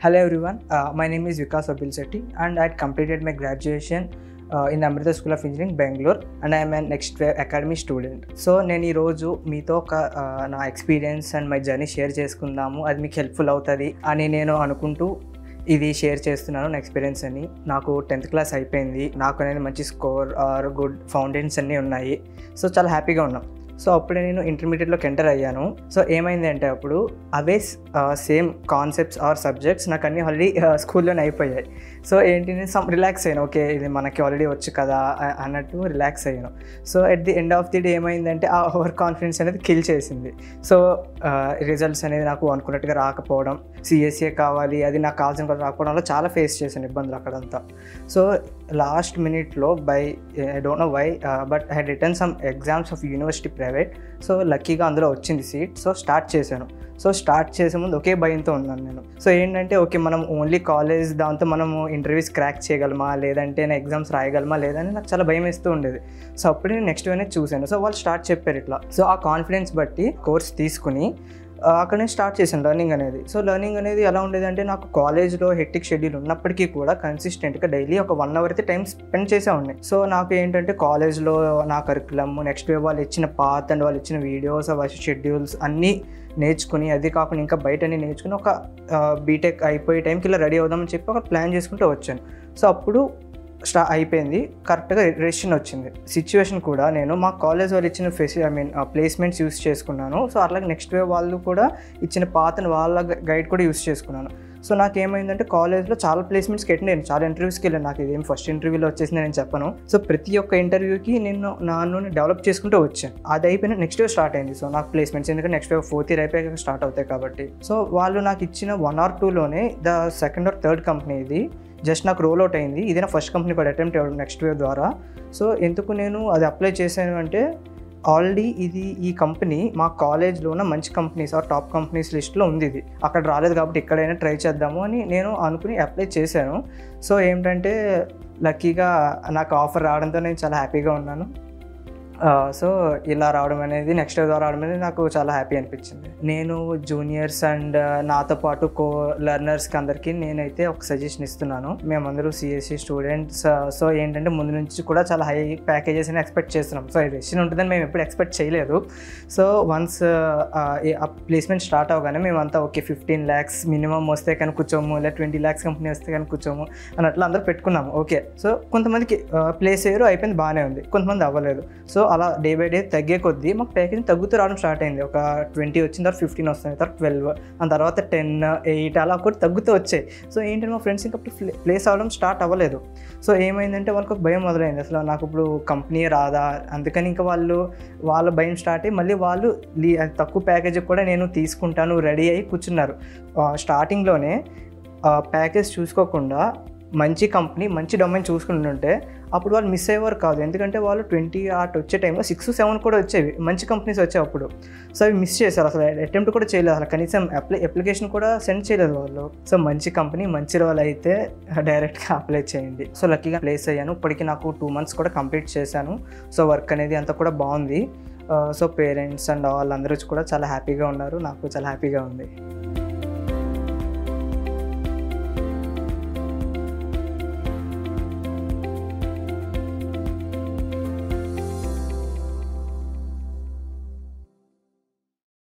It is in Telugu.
Hello everyone, uh, my name is Vikas Abil Setti and I had completed my graduation uh, in Amrita School of Engineering, Bangalore and I am an next wave academy student. So నేను ఈరోజు మీతో ఒక uh, నా experience and my journey share చేసుకుందాము అది మీకు హెల్ప్ఫుల్ అవుతుంది అని నేను అనుకుంటూ ఇది షేర్ చేస్తున్నాను నా ఎక్స్పీరియన్స్ అని నాకు టెన్త్ క్లాస్ అయిపోయింది నాకు అనేది మంచి స్కోర్ ఆర్ గుడ్ ఫౌండేషన్స్ అన్నీ ఉన్నాయి సో చాలా హ్యాపీగా ఉన్నాం సో అప్పుడే నేను ఇంటర్మీడియట్లోకి ఎంటర్ అయ్యాను సో ఏమైంది అంటే అప్పుడు అవే సేమ్ కాన్సెప్ట్స్ ఆర్ సబ్జెక్ట్స్ నాకు అన్నీ ఆల్రెడీ స్కూల్లోనే అయిపోయాయి సో ఏంటి నేను సమ్ రిలాక్స్ అయ్యాను ఓకే ఇది మనకి ఆల్రెడీ వచ్చు కదా అ- అన్నట్టు రిలాక్స్ అయ్యాను so at the end of the day ఏమైందంటే ఆ ఓవర్ కాన్ఫిడెన్స్ అనేది కిల్ చేసింది సో రిజల్ట్స్ అనేది నాకు అనుకున్నట్టుగా రాకపోవడం సిఎస్ఏ కావాలి అది నాకు కావాల్సిన కూడా రాకపోవడంలో చాలా ఫేస్ చేశాను ఇబ్బందులు అక్కడంతా సో లాస్ట్ మినిట్లో by I don't know why but I had written some exams of university private so లక్కీగా అందులో వచ్చింది సీట్ సో స్టార్ట్ చేశాను సో స్టార్ట్ చేసే ముందు ఒకే భయంతో ఉన్నాను నేను సో ఏంటంటే ఓకే మనం ఓన్లీ కాలేజ్ దాంతో మనము ఇంటర్వ్యూస్ క్రాక్ చేయగలమా లేదంటే నేను ఎగ్జామ్స్ రాయగలమా లేదని నాకు చాలా భయం వేస్తూ ఉండేది సో అప్పుడు నేను నెక్స్ట్ వేనే చూశాను సో వాళ్ళు స్టార్ట్ చెప్పారు ఇట్లా సో ఆ కాన్ఫిడెన్స్ బట్టి కోర్స్ తీసుకుని ఆ, అక్కడ నేను స్టార్ట్ చేశాను లెర్నింగ్ అనేది సో లెర్నింగ్ అనేది ఎలా ఉండేదంటే నాకు కాలేజ్లో హెక్టిక్ షెడ్యూల్ ఉన్నప్పటికీ కూడా కన్సిస్టెంట్గా డైలీ ఒక వన్ అవర్ అయితే టైం స్పెండ్ చేసే ఉన్నాయి సో నాకు ఏంటంటే కాలేజ్లో నా కరికులం నెక్స్ట్ వే వాళ్ళు ఇచ్చిన పాత్ అండ్ వాళ్ళు ఇచ్చిన వీడియోస్ అవి షెడ్యూల్స్ అన్నీ నేర్చుకుని అది కాకుండా ఇంకా బయటని నేర్చుకుని ఒక బీటెక్ అయిపోయే టైంకి ఇలా రెడీ అవుదామని చెప్పి ఒక ప్లాన్ చేసుకుంటూ వచ్చాను సో అప్పుడు స్టా అయిపోయింది కరెక్ట్గా రెసిషన్ వచ్చింది సిచ్యువేషన్ కూడా నేను మా కాలేజ్ వాళ్ళు ఇచ్చిన ఫెసి ఐ మీన్ ప్లేస్మెంట్స్ యూస్ చేసుకున్నాను సో అట్లాగే నెక్స్ట్ వే వాళ్ళు కూడా ఇచ్చిన పాతను వాళ్ళ గైడ్ కూడా యూస్ చేసుకున్నాను సో నాకు ఏమైందంటే కాలేజ్లో చాలా ప్లేస్మెంట్స్కి అటెండ్ అయ్యాను చాలా ఇంటర్వ్యూస్కి వెళ్ళాను నాకు ఇదేం ఫస్ట్ ఇంటర్వ్యూలో వచ్చేసింది నేను చెప్పను సో ప్రతి ఒక్క ఇంటర్వ్యూకి నేను నన్ను డెవలప్ చేసుకుంటూ వచ్చాను అది అయిపోయిన నెక్స్ట్ వేవ్ స్టార్ట్ అయింది సో నాకు ప్లేస్మెంట్స్ ఎందుకంటే నెక్స్ట్ వేవ్ ఫోర్త్ ఇయర్ అయిపోయాక స్టార్ట్ అవుతాయి కాబట్టి సో వాళ్ళు నాకు ఇచ్చిన వన్ ఆర్ టూలోనే the second or third company ఇది జస్ట్ నాకు రోల్ అవుట్ అయింది ఇది నా ఫస్ట్ కంపెనీ కూడా అటెంప్ట్ అవ్వడం నెక్స్ట్ వేవ్ ద్వారా సో ఎందుకు నేను అది అప్లై చేశాను అంటే ఆల్రెడీ ఇది ఈ కంపెనీ మా కాలేజ్లో ఉన్న మంచి కంపెనీస్ ఆర్ టాప్ కంపెనీస్ లిస్ట్లో ఉంది ఇది అక్కడ రాలేదు కాబట్టి ఎక్కడైనా ట్రై చేద్దాము అని నేను అనుకుని అప్లై చేశాను సో ఏంటంటే లక్కీగా నాకు ఆఫర్ రావడంతో నేను చాలా హ్యాపీగా ఉన్నాను సో ఇలా రావడం అనేది నెక్స్ట్ ఇయర్ రావడం అనేది నాకు చాలా హ్యాపీ అనిపించింది నేను జూనియర్స్ అండ్ నాతో పాటు కో లెర్నర్స్కి అందరికీ నేనైతే ఒక సజెషన్ ఇస్తున్నాను మేమందరూ సిఎస్సి స్టూడెంట్స్ సో ఏంటంటే ముందు నుంచి కూడా చాలా హై ప్యాకేజెస్ అని ఎక్స్పెక్ట్ చేస్తున్నాం సో రెషన్ ఉంటుందని మేము ఎప్పుడు ఎక్స్పెక్ట్ చేయలేదు సో వన్స్ ప్లేస్మెంట్ స్టార్ట్ అవగానే మేమంతా ఓకే ఫిఫ్టీన్ ల్యాక్స్ మినిమం వస్తే కానీ కూర్చోము లేదా ట్వంటీ ల్యాక్స్ కంపెనీ వస్తే కానీ కూర్చోము అని అట్లా అందరూ పెట్టుకున్నాము ఓకే సో కొంతమందికి ప్లేస్ అయ్యారు అయిపోయింది బాగానే ఉంది కొంతమంది అవ్వలేదు సో అలా డే బై డే తగ్గే కొద్దీ మాకు ప్యాకేజ్ తగ్గుతూ రావడం స్టార్ట్ అయింది ఒక ట్వంటీ వచ్చిన తర్వాత ఫిఫ్టీన్ వస్తుంది తర్వాత ట్వెల్వ్ ఆ తర్వాత టెన్ ఎయిట్ అలా కూడా తగ్గుతూ వచ్చాయి సో ఏంటంటే మా ఫ్రెండ్స్ ఇంకా ప్లేస్ అవ్వడం స్టార్ట్ అవ్వలేదు సో ఏమైందంటే వాళ్ళకి ఒక భయం మొదలైంది అసలు నాకు ఇప్పుడు కంపెనీ రాదా అందుకని ఇంకా వాళ్ళు వాళ్ళ భయం స్టార్ట్ అయ్యి మళ్ళీ వాళ్ళు లీ- తక్కువ ప్యాకేజ్ కూడా నేను తీసుకుంటాను రెడీ అయ్యి కూర్చున్నారు స్టార్టింగ్లోనే ప్యాకేజ్ చూసుకోకుండా మంచి కంపెనీ మంచి డొమైన్ చూసుకుంటుంటే అప్పుడు వాళ్ళు మిస్ అయ్యేవారు కాదు ఎందుకంటే వాళ్ళు ట్వంటీ ఆట్ వచ్చే టైంలో సిక్స్ సెవెన్ కూడా వచ్చేవి మంచి కంపెనీస్ వచ్చాయి అప్పుడు సో అవి మిస్ చేశారు అసలు అటెంప్ట్ కూడా చేయలేదు అసలు కనీసం అప్లై అప్లికేషన్ కూడా సెండ్ చేయలేదు వాళ్ళు సో మంచి కంపెనీ మంచి రోల్ అయితే డైరెక్ట్గా అప్లై చేయండి సో లక్కీగా ప్లేస్ అయ్యాను ఇప్పటికి నాకు టూ మంత్స్ కూడా కంప్లీట్ చేశాను సో వర్క్ అనేది అంతా కూడా బాగుంది సో పేరెంట్స్ అండ్ వాళ్ళందరూ కూడా చాలా హ్యాపీగా ఉన్నారు నాకు చాలా హ్యాపీగా ఉంది